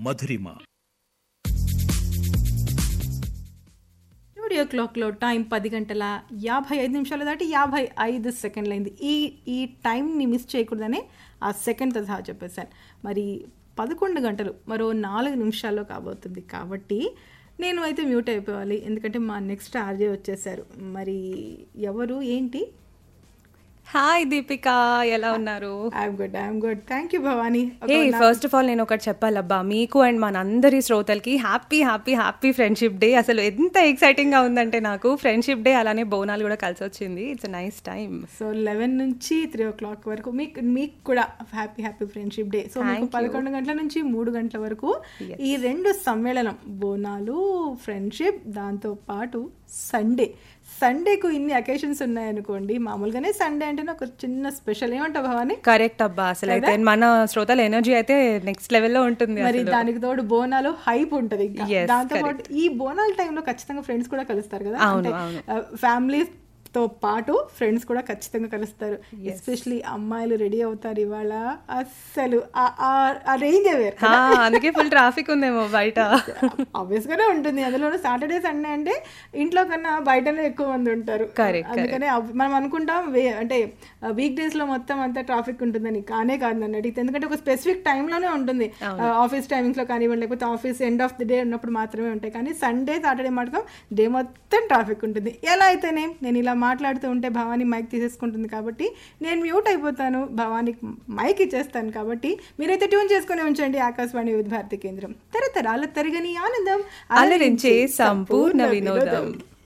మధురిమ studio క్లాక్లో time పది గంటల యాభై ఐదు నిమిషాలు దాటి యాభై ఐదు సెకండ్లు అయింది ఈ ఈ టైంని మిస్ చేయకూడదనే ఆ సెకండ్తో సహా చెప్పేశాను మరి పదకొండు గంటలు మరో నాలుగు నిమిషాల్లో కాబోతుంది కాబట్టి నేను అయితే మ్యూట్ అయిపోవాలి ఎందుకంటే మా నెక్స్ట్ ఆర్జే వచ్చేసారు మరి ఎవరు ఏంటి హాయ్ దీపిక ఎలా ఉన్నారు I'm good I'm good thank you Bhavani uh first of all నేను ఒకటి చెప్పాలబ్బా మీకు అండ్ మనందరి శ్రోతలకి happy happy happy friendship day అసలు ఎంత ఎక్సైటింగ్ గా ఉందంటే నాకు ఫ్రెండ్షిప్ డే అలానే బోనాలు కూడా కలిసి వచ్చింది it's nice time so eleven నుంచి త్రీ ఓ క్లాక్ వరకు మీకు మీకు కూడా happy happy friendship day so మీకు పదకొండు గంటల నుంచి మూడు గంటల వరకు ఈ రెండు సమ్మేళనం బోనాలు ఫ్రెండ్షిప్ దాంతో పాటు సండే సండేకు ఇన్ని అకేషన్స్ ఉన్నాయనుకోండి మామూలుగానే సండే అంటేనే ఒక చిన్న స్పెషల్ ఏమంటావు భవాని కరెక్ట్ అబ్బా అసలు అయితే మన శ్రోతల ఎనర్జీ అయితే నెక్స్ట్ లెవెల్లో ఉంటుంది మరి అసలు. దానికి తోడు బోనాలు హైప్ ఉంటది ఇంకా Yes, దాంతో పాటు ఈ బోనాల టైంలో ఖచ్చితంగా ఫ్రెండ్స్ కూడా కలుస్తారు కదా అవును, అంటే ఫ్యామిలీస్ తో పాటు ఫ్రెండ్స్ కూడా ఖచ్చితంగా కలుస్తారు ఎస్పెషలీ అమ్మాయిలు రెడీ అవుతారు ఇవాళ అస్సలు ఆ- ఆ- ఆ రేంజ్ వేరు ఆ, అందుకే ఫుల్ ట్రాఫిక్ ఉందేమో బయట ఆబ్వియస్ గానే ఉంటుంది అందులో సాటర్డే సండే అంటే ఇంట్లో కన్నా బయటనే ఎక్కువ మంది ఉంటారు Correct, అందుకనే అవ్- మనం అనుకుంటాం వే- అంటే వీక్ డేస్ లో మొత్తం అంతా ట్రాఫిక్ ఉంటుందని కానే కాదు నన్ను అడిగితే ఎందుకంటే ఒక స్పెసిఫిక్ టైంలోనే ఉంటుంది ఆఫీస్ టైమింగ్స్ లో కానివ్వండి లేకపోతే office end of the day ఉన్నప్పుడు మాత్రమే ఉంటాయి కానీ సండే సాటర్డే మాత్రం డే మొత్తం ట్రాఫిక్ ఉంటుంది ఎలా అయితేనే నేను ఇలా మాట్లాడుతూ ఉంటే భవానీ మైక్ తీసేసుకుంటుంది కాబట్టి నేను మ్యూట్ అయిపోతాను భవానీకి మైక్ ఇచ్చేస్తాను కాబట్టి మీరైతే ట్యూన్ చేసుకుని ఉంచండి ఆకాశవాణి వివిధ భారతి కేంద్రం తరతరాల తరగని ఆనందం అలరించే సంపూర్ణ వినోదం